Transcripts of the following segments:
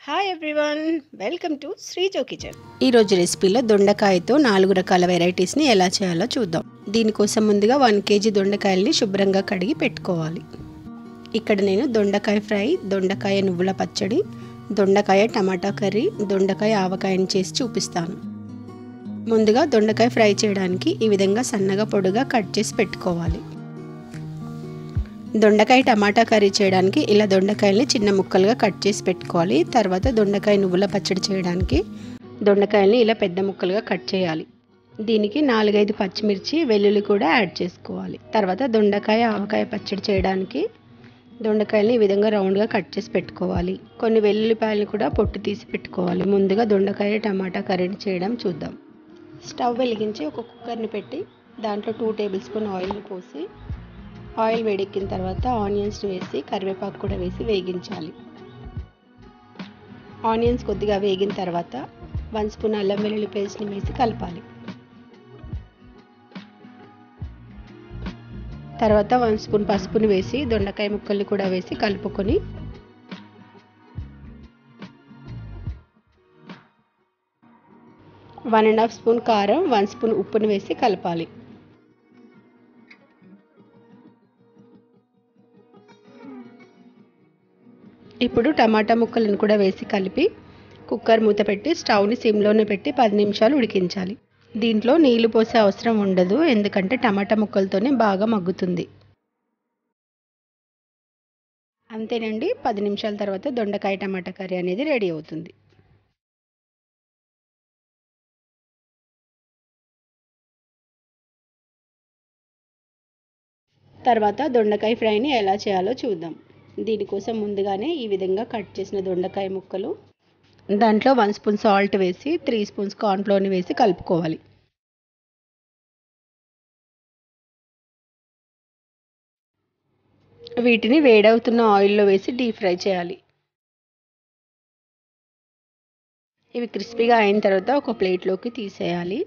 hi everyone welcome to Srijo kitchen ఈరోజు రెసిపీలో దొండకాయతో నాలుగు రకాల వెరైటీస్ని ఎలా చేయాలో చూద్దాం దీనికోసం ముందుగా వన్ కేజీ దొండకాయల్ని శుభ్రంగా కడిగి పెట్టుకోవాలి ఇక్కడ నేను దొండకాయ ఫ్రై దొండకాయ నువ్వుల పచ్చడి దొండకాయ టమాటా కర్రీ దొండకాయ ఆవకాయని చేసి చూపిస్తాను ముందుగా దొండకాయ ఫ్రై చేయడానికి ఈ విధంగా సన్నగా పొడుగా కట్ చేసి పెట్టుకోవాలి దొండకాయ టమాటా కర్రీ చేయడానికి ఇలా దొండకాయల్ని చిన్న ముక్కలుగా కట్ చేసి పెట్టుకోవాలి తర్వాత దొండకాయ నువ్వుల పచ్చడి చేయడానికి దొండకాయల్ని ఇలా పెద్ద ముక్కలుగా కట్ చేయాలి దీనికి నాలుగైదు పచ్చిమిర్చి వెల్లుల్లి కూడా యాడ్ చేసుకోవాలి తర్వాత దొండకాయ ఆవకాయ పచ్చడి చేయడానికి దొండకాయల్ని ఈ విధంగా రౌండ్గా కట్ చేసి పెట్టుకోవాలి కొన్ని వెల్లుల్లిపాయలు కూడా పొట్టు తీసి పెట్టుకోవాలి ముందుగా దొండకాయ టమాటా కర్రీని చేయడం చూద్దాం స్టవ్ వెలిగించి ఒక కుక్కర్ని పెట్టి దాంట్లో టూ టేబుల్ స్పూన్ ఆయిల్ని పోసి ఆయిల్ వేడెక్కిన తర్వాత ఆనియన్స్ని వేసి కరివేపాకు కూడా వేసి వేగించాలి ఆనియన్స్ కొద్దిగా వేగిన తర్వాత వన్ స్పూన్ అల్లం వెల్లుల్లి పేస్ట్ని వేసి కలపాలి తర్వాత వన్ స్పూన్ పసుపుని వేసి దొండకాయ ముక్కల్ని కూడా వేసి కలుపుకొని వన్ అండ్ హాఫ్ స్పూన్ కారం వన్ స్పూన్ ఉప్పుని వేసి కలపాలి ఇప్పుడు టమాటా ముక్కలను కూడా వేసి కలిపి కుక్కర్ మూత పెట్టి స్టవ్ని సిమ్లోనే పెట్టి పది నిమిషాలు ఉడికించాలి దీంట్లో నీళ్లు పోసే అవసరం ఉండదు ఎందుకంటే టమాటా ముక్కలతోనే బాగా మగ్గుతుంది అంతేనండి పది నిమిషాల తర్వాత దొండకాయ టమాటా కర్రీ అనేది రెడీ అవుతుంది తర్వాత దొండకాయ ఫ్రైని ఎలా చేయాలో చూద్దాం దీనికోసం ముందుగానే ఈ విధంగా కట్ చేసిన దొండకాయ ముక్కలు దాంట్లో వన్ స్పూన్ సాల్ట్ వేసి త్రీ స్పూన్స్ కార్న్ఫ్లోర్ని వేసి కలుపుకోవాలి వీటిని వేడవుతున్న ఆయిల్లో వేసి డీప్ ఫ్రై చేయాలి ఇవి క్రిస్పీగా అయిన తర్వాత ఒక ప్లేట్లోకి తీసేయాలి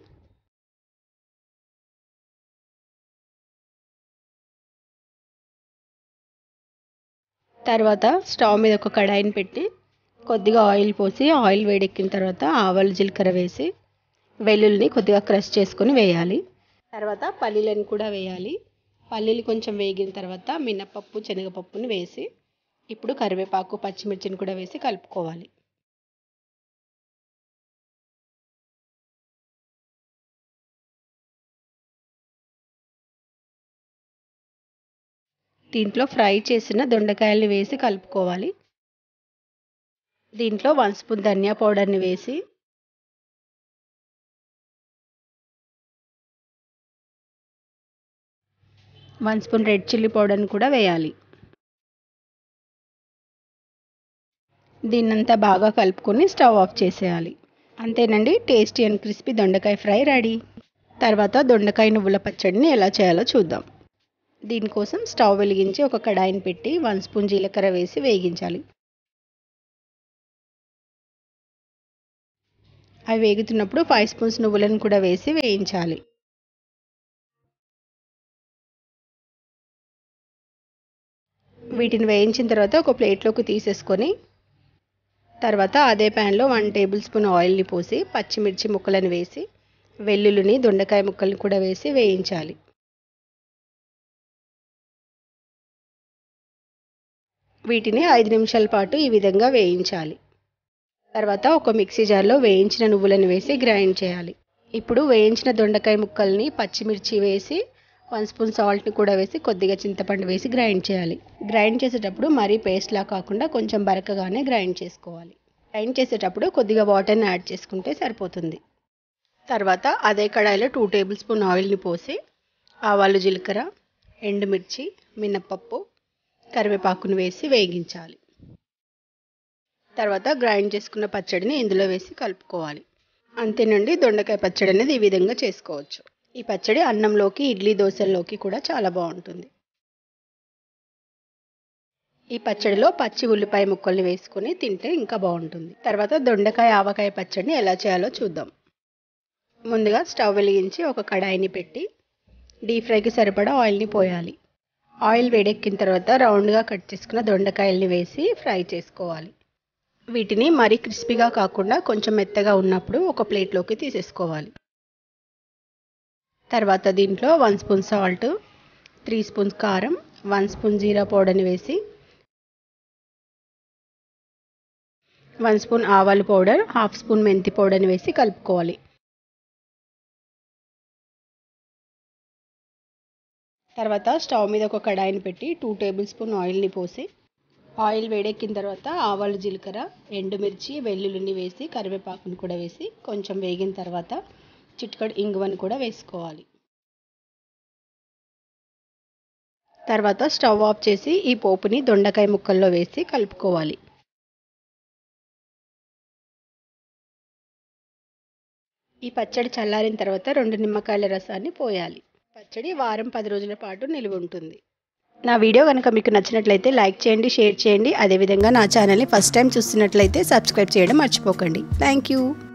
తర్వాత స్టవ్ మీద ఒక కడాయిని పెట్టి కొద్దిగా ఆయిల్ పోసి ఆయిల్ వేడెక్కిన తర్వాత ఆవాలు జీలకర్ర వేసి వెల్లుల్లిని కొద్దిగా క్రష్ చేసుకొని వేయాలి తర్వాత పల్లీలను కూడా వేయాలి పల్లీలు కొంచెం వేగిన తర్వాత మినపప్పు శనగపప్పుని వేసి ఇప్పుడు కరివేపాకు పచ్చిమిర్చిని కూడా వేసి కలుపుకోవాలి దీంట్లో ఫ్రై చేసిన దొండకాయల్ని వేసి కలుపుకోవాలి దీంట్లో వన్ స్పూన్ ధనియా పౌడర్ని వేసి వన్ స్పూన్ రెడ్ చిల్లీ పౌడర్ని కూడా వేయాలి దీన్నంతా బాగా కలుపుకొని స్టవ్ ఆఫ్ చేసేయాలి అంతేనండి టేస్టీ అండ్ క్రిస్పీ దొండకాయ ఫ్రై రెడీ తర్వాత దొండకాయ నువ్వుల పచ్చడిని ఎలా చేయాలో చూద్దాం దీనికోసం స్టవ్ వెలిగించి ఒక కడాయిని పెట్టి వన్ స్పూన్ జీలకర్ర వేసి వేగించాలి అవి వేగుతున్నప్పుడు ఫైవ్ స్పూన్స్ నువ్వులను కూడా వేసి వేయించాలి వీటిని వేయించిన తర్వాత ఒక ప్లేట్లోకి తీసేసుకొని తర్వాత అదే ప్యాన్లో వన్ టేబుల్ స్పూన్ ఆయిల్ని పోసి పచ్చిమిర్చి ముక్కలను వేసి వెల్లుల్లిని దొండకాయ ముక్కల్ని కూడా వేసి వేయించాలి వీటిని ఐదు నిమిషాల పాటు ఈ విధంగా వేయించాలి తర్వాత ఒక మిక్సీ జార్లో వేయించిన నువ్వులను వేసి గ్రైండ్ చేయాలి ఇప్పుడు వేయించిన దొండకాయ ముక్కల్ని పచ్చిమిర్చి వేసి వన్ స్పూన్ సాల్ట్ని కూడా వేసి కొద్దిగా చింతపండు వేసి గ్రైండ్ చేయాలి గ్రైండ్ చేసేటప్పుడు మరీ పేస్ట్లా కాకుండా కొంచెం బరకగానే గ్రైండ్ చేసుకోవాలి గ్రైండ్ చేసేటప్పుడు కొద్దిగా వాటర్ని యాడ్ చేసుకుంటే సరిపోతుంది తర్వాత అదే కడాయిలో టూ టేబుల్ స్పూన్ ఆయిల్ని పోసి ఆవాలు జీలకర్ర ఎండుమిర్చి మినప్పప్పు కరివేపాకును వేసి వేగించాలి తర్వాత గ్రైండ్ చేసుకున్న పచ్చడిని ఇందులో వేసి కలుపుకోవాలి అంతేనండి దొండకాయ పచ్చడి అనేది ఈ విధంగా చేసుకోవచ్చు ఈ పచ్చడి అన్నంలోకి ఇడ్లీ దోశల్లోకి కూడా చాలా బాగుంటుంది ఈ పచ్చడిలో పచ్చి ఉల్లిపాయ ముక్కల్ని వేసుకొని తింటే ఇంకా బాగుంటుంది తర్వాత దొండకాయ ఆవకాయ పచ్చడిని ఎలా చేయాలో చూద్దాం ముందుగా స్టవ్ వెలిగించి ఒక కడాయిని పెట్టి డీప్ ఫ్రైకి సరిపడా ఆయిల్ని పోయాలి ఆయిల్ వేడెక్కిన తర్వాత రౌండ్గా కట్ చేసుకున్న దొండకాయల్ని వేసి ఫ్రై చేసుకోవాలి వీటిని మరీ క్రిస్పీగా కాకుండా కొంచెం మెత్తగా ఉన్నప్పుడు ఒక ప్లేట్లోకి తీసేసుకోవాలి తర్వాత దీంట్లో one spoon salt three spoons కారం వన్ స్పూన్ జీరా పౌడర్ని వేసి వన్ స్పూన్ ఆవాల పౌడర్ హాఫ్ స్పూన్ మెంతి పౌడర్ని వేసి కలుపుకోవాలి తర్వాత స్టవ్ మీద ఒక కడాయిని పెట్టి టూ టేబుల్ స్పూన్ ఆయిల్ని పోసి ఆయిల్ వేడెక్కిన తర్వాత ఆవాలు జీలకర్ర ఎండుమిర్చి వెల్లుల్లిని వేసి కరివేపాకుని కూడా వేసి కొంచెం వేగిన తర్వాత చిట్కడు ఇంగువని కూడా వేసుకోవాలి తర్వాత స్టవ్ ఆఫ్ చేసి ఈ పోపుని దొండకాయ ముక్కల్లో వేసి కలుపుకోవాలి ఈ పచ్చడి చల్లారిన తర్వాత రెండు నిమ్మకాయల రసాన్ని పోయాలి పచ్చడి వారం పది రోజుల పాటు నిలువ ఉంటుంది నా వీడియో కనుక మీకు నచ్చినట్లయితే లైక్ చేయండి షేర్ చేయండి అదేవిధంగా నా ఛానల్ని ఫస్ట్ టైం చూస్తున్నట్లయితే సబ్స్క్రైబ్ చేయడం మర్చిపోకండి థ్యాంక్ యూ